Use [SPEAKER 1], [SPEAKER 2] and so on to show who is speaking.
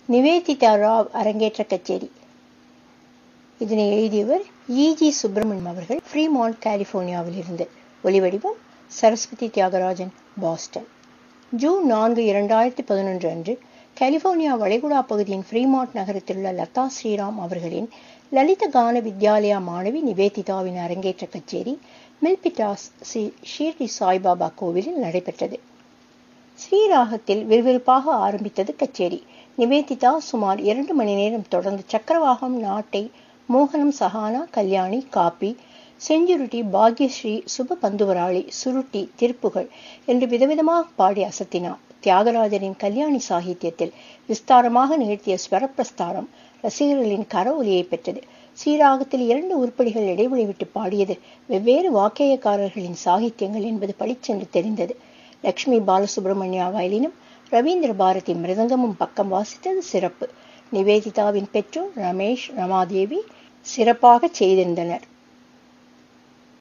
[SPEAKER 1] நிவேதிதா ராவ் அரங்கேற்ற கச்சேரி இதனை எழுதியவர் இஜி சுப்பிரமணியம் அவர்கள் ஃப்ரீமாண்ட் கலிபோர்னியாவிலிருந்து ஒலிவடிவம் சரஸ்வதி தியாகராஜன் பாஸ்டன் ஜூன் நான்கு இரண்டாயிரத்தி பதினொன்று அன்று கலிபோர்னியா வளைகுடா பகுதியின் ஃப்ரீமாண்ட் நகரத்தில் உள்ள லதா ஸ்ரீராம் அவர்களின் லலித கான வித்யாலயா மாணவி நிவேதிதாவின் அரங்கேற்ற கச்சேரி மில்பிட்டாஸ் ஸ்ரீ ஷீர்டி சாய்பாபா கோவிலில் நடைபெற்றது ஸ்ரீராகத்தில் விறுவிறுப்பாக ஆரம்பித்தது கச்சேரி நிவேதிதா சுமார் இரண்டு மணி நேரம் தொடர்ந்து சக்கரவாகம் நாட்டை மோகனம் சஹானா கல்யாணி காப்பி செஞ்சுருட்டி பாக்யஸ்ரீ சுப பந்துவராளி சுருட்டி திருப்புகள் என்று விதவிதமாக பாடி அசத்தினார் தியாகராஜரின் கல்யாணி சாகித்யத்தில் விஸ்தாரமாக நிகழ்த்திய ஸ்வரப்பிரஸ்தாரம் ரசிகர்களின் கர ஒலியை பெற்றது ஸ்ரீராகத்தில் இரண்டு உருப்படிகள் இடைவெளி விட்டு பாடியது வெவ்வேறு வாக்கியக்காரர்களின் சாகித்யங்கள் என்பது பளிச்சென்று தெரிந்தது லக்ஷ்மி பாலசுப்ரமணியா வயலினும் ரவீந்திர பாரதி மிருதங்கமும் பக்கம் வாசித்தது சிறப்பு நிவேதிதாவின் பெற்றோர் ரமேஷ் ரமாதேவி சிறப்பாக செய்திருந்தனர்